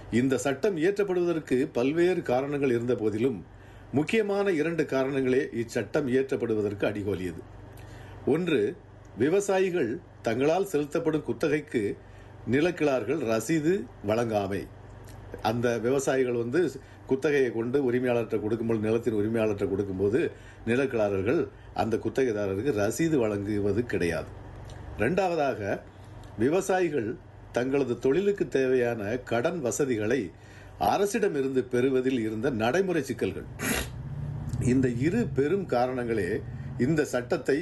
இந்த சட்டம் இயற்றப்படுவதற்கு பல்வேறு காரணங்கள் இருந்த போதிலும் முக்கியமான இரண்டு காரணங்களே இச்சட்டம் இயற்றப்படுவதற்கு அடிகோலியது ஒன்று விவசாயிகள் தங்களால் செலுத்தப்படும் குத்தகைக்கு நிலக்கிழார்கள் ரசீது வழங்காமை அந்த விவசாயிகள் வந்து குத்தகையை கொண்டு உரிமையாளர்கிட்ட கொடுக்கும்போது நிலத்தின் உரிமையாளர்கிட்ட கொடுக்கும்போது நிலக்கிழாரர்கள் அந்த குத்தகைதாரருக்கு ரசீது வழங்குவது கிடையாது இரண்டாவதாக விவசாயிகள் தங்களது தொழிலுக்கு தேவையான கடன் வசதிகளை அரசிடமிருந்து பெறுவதில் இருந்த நடைமுறை சிக்கல்கள் இந்த இரு பெரும் காரணங்களே இந்த சட்டத்தை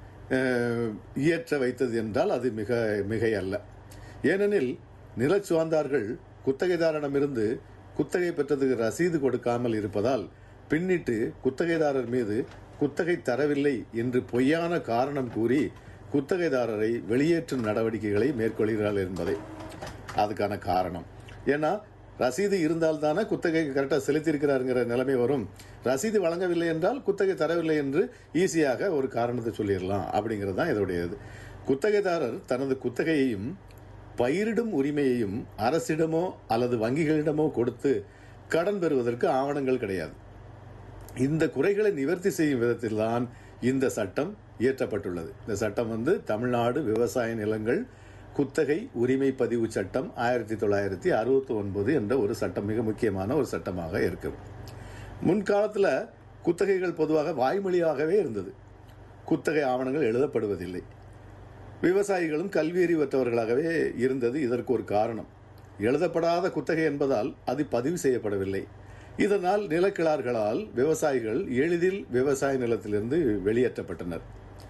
அஹ், இயற்ற வைத்தது என்றால் அது மிக மிகை அல்ல ஏனெனில் நிலச்சுவாந்தார்கள் குத்தகைதாரனிடமிருந்து குத்தகை பெற்றதுக்கு ரசீது கொடுக்காமல் இருப்பதால் பின்னிட்டு குத்தகைதாரர் மீது குத்தகை தரவில்லை என்று பொய்யான காரணம் கூறி குத்தகைதாரரை வெளியேற்றும் நடவடிக்கைகளை மேற்கொள்கிறார்கள் என்பதை அதுக்கான காரணம் ஏன்னா ரசீது இருந்தால் தானே குத்தகை கரெக்டாக செலுத்தியிருக்கிறாருங்கிற நிலைமை வரும் ரசீது வழங்கவில்லை என்றால் குத்தகை தரவில்லை என்று ஈஸியாக ஒரு காரணத்தை சொல்லிடலாம் அப்படிங்கிறது தான் இதோடைய இது குத்தகைதாரர் தனது குத்தகையையும் பயிரிடும் உரிமையையும் அரசிடமோ அல்லது வங்கிகளிடமோ கொடுத்து கடன் பெறுவதற்கு ஆவணங்கள் கிடையாது இந்த குறைகளை நிவர்த்தி செய்யும் விதத்தில்தான் இந்த சட்டம் இயற்றப்பட்டுள்ளது இந்த சட்டம் வந்து தமிழ்நாடு விவசாய நிலங்கள் குத்தகை உரிமை பதிவு சட்டம் ஆயிரத்தி தொள்ளாயிரத்தி அறுபத்தி ஒன்பது என்ற ஒரு சட்டம் மிக முக்கியமான ஒரு சட்டமாக இருக்கு முன்காலத்தில் குத்தகைகள் பொதுவாக வாய்மொழியாகவே இருந்தது குத்தகை ஆவணங்கள் எழுதப்படுவதில்லை விவசாயிகளும் கல்வியறிவற்றவர்களாகவே இருந்தது இதற்கு ஒரு காரணம் எழுதப்படாத குத்தகை என்பதால் அது பதிவு செய்யப்படவில்லை இதனால் நிலக்கிழார்களால் விவசாயிகள் எளிதில் விவசாய நிலத்திலிருந்து வெளியேற்றப்பட்டனர்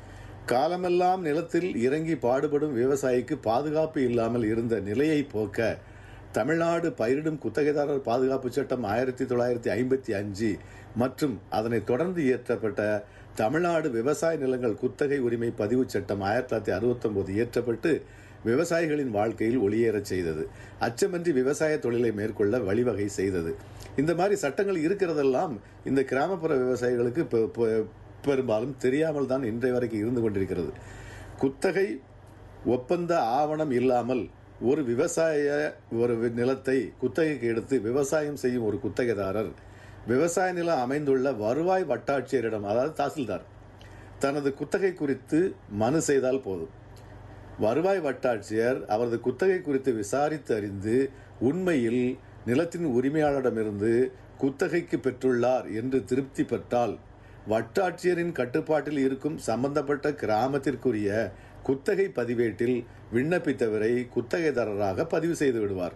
காலமெல்லாம் நிலத்தில் இறங்கி பாடுபடும் விவசாயிக்கு பாதுகாப்பு இல்லாமல் இருந்த நிலையை போக்க தமிழ்நாடு பயிரிடும் குத்தகைதாரர் பாதுகாப்பு சட்டம் ஆயிரத்தி தொள்ளாயிரத்தி ஐம்பத்தி அஞ்சு மற்றும் அதனைத் தொடர்ந்து இயற்றப்பட்ட தமிழ்நாடு விவசாய நிலங்கள் குத்தகை உரிமை பதிவு சட்டம் ஆயிரத்தி தொள்ளாயிரத்தி அறுபத்தொன்பது இயற்றப்பட்டு விவசாயிகளின் வாழ்க்கையில் ஒளியேறச் செய்தது அச்சமின்றி விவசாய தொழிலை மேற்கொள்ள வழிவகை செய்தது இந்த மாதிரி சட்டங்கள் இருக்கிறதெல்லாம் இந்த கிராமப்புற விவசாயிகளுக்கு பெ- பெ- பெரும்பாலும் தெரியாமல் தான் இன்றைய வரைக்கும் இருந்து கொண்டிருக்கிறது குத்தகை ஒப்பந்த ஆவணம் இல்லாமல் ஒரு விவசாய ஒரு வி- நிலத்தை குத்தகைக்கு எடுத்து விவசாயம் செய்யும் ஒரு குத்தகைதாரர் விவசாய நிலம் அமைந்துள்ள வருவாய் வட்டாட்சியரிடம் அதாவது தாசில்தார் தனது குத்தகை குறித்து மனு செய்தால் போதும் வருவாய் வட்டாட்சியர் அவரது குத்தகை குறித்து விசாரித்து அறிந்து உண்மையில் நிலத்தின் உரிமையாளரிடமிருந்து குத்தகைக்கு பெற்றுள்ளார் என்று திருப்தி பெற்றால் வட்டாட்சியரின் கட்டுப்பாட்டில் இருக்கும் சம்பந்தப்பட்ட கிராமத்திற்குரிய குத்தகை பதிவேட்டில் விண்ணப்பித்தவரை குத்தகைதாரராக பதிவு செய்து விடுவார்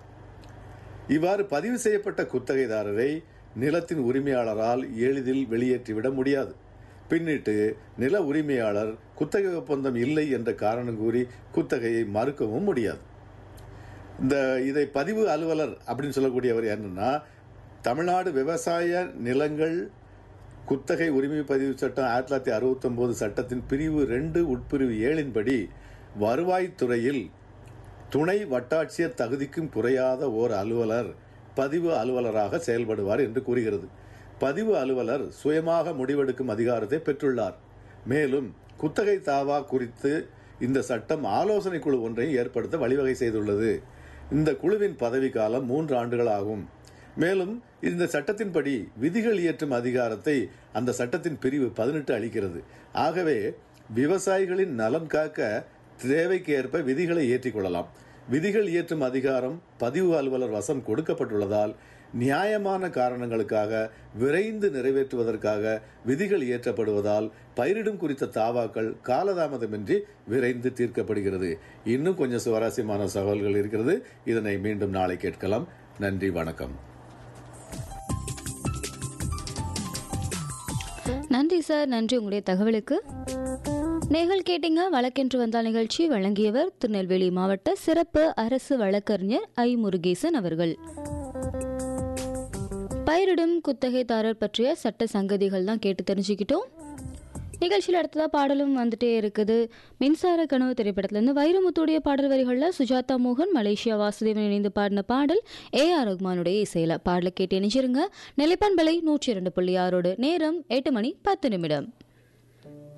இவ்வாறு பதிவு செய்யப்பட்ட குத்தகைதாரரை நிலத்தின் உரிமையாளரால் எளிதில் வெளியேற்றிவிட முடியாது பின்னிட்டு நில உரிமையாளர் குத்தகை ஒப்பந்தம் இல்லை என்ற காரணம் கூறி குத்தகையை மறுக்கவும் முடியாது இந்த இதை பதிவு அலுவலர் அப்படின்னு சொல்லக்கூடியவர் என்னன்னா தமிழ்நாடு விவசாய நிலங்கள் குத்தகை உரிமை பதிவு சட்டம் ஆயிரத்தி தொள்ளாயிரத்தி அறுபத்தொன்பது சட்டத்தின் பிரிவு ரெண்டு உட்பிரிவு ஏழின்படி வருவாய்த்துறையில் துணை வட்டாட்சியர் தகுதிக்கும் குறையாத ஓர் அலுவலர் பதிவு அலுவலராக செயல்படுவார் என்று கூறுகிறது பதிவு அலுவலர் சுயமாக முடிவெடுக்கும் அதிகாரத்தை பெற்றுள்ளார் மேலும் குத்தகை தாவா குறித்து இந்த சட்டம் ஆலோசனை குழு ஒன்றை ஏற்படுத்த வழிவகை செய்துள்ளது இந்த குழுவின் பதவிக்காலம் மூன்று ஆண்டுகள் ஆகும் மேலும் இந்த சட்டத்தின்படி விதிகள் இயற்றும் அதிகாரத்தை அந்த சட்டத்தின் பிரிவு பதினெட்டு அளிக்கிறது ஆகவே விவசாயிகளின் நலன் காக்க தேவைக்கு ஏற்ப விதிகளை ஏற்றிக் கொள்ளலாம் விதிகள் இயற்றும் அதிகாரம் பதிவு அலுவலர் வசம் கொடுக்கப்பட்டுள்ளதால் நியாயமான காரணங்களுக்காக விரைந்து நிறைவேற்றுவதற்காக விதிகள் இயற்றப்படுவதால் பயிரிடும் குறித்த தாவாக்கள் காலதாமதமின்றி விரைந்து தீர்க்கப்படுகிறது இன்னும் கொஞ்சம் சுவாரஸ்யமான சவால்கள் இருக்கிறது இதனை மீண்டும் நாளை கேட்கலாம் நன்றி வணக்கம் நன்றி சார் நன்றி உங்களுடைய தகவலுக்கு நேர்கள் கேட்டீங்க வழக்கென்று வந்தால் நிகழ்ச்சி வழங்கியவர் திருநெல்வேலி மாவட்ட சிறப்பு அரசு வழக்கறிஞர் ஐ முருகேசன் அவர்கள் பயிரிடும் குத்தகைதாரர் பற்றிய சட்ட சங்கதிகள் தான் கேட்டு தெரிஞ்சுக்கிட்டோம் நிகழ்ச்சியில் அடுத்ததாக பாடலும் வந்துட்டே இருக்குது மின்சார கனவு திரைப்படத்திலிருந்து வைரமுத்துடைய பாடல் வரிகளில் சுஜாதா மோகன் மலேசியா வாசுதேவன் இணைந்து பாடின பாடல் ஏ ஆர் ரஹ்மானுடைய இசையில் பாடலை கேட்டு இணைஞ்சிருங்க நிலைப்பான்பலை நூற்றி இரண்டு புள்ளி ஆறோடு நேரம் எட்டு மணி பத்து நிமிடம்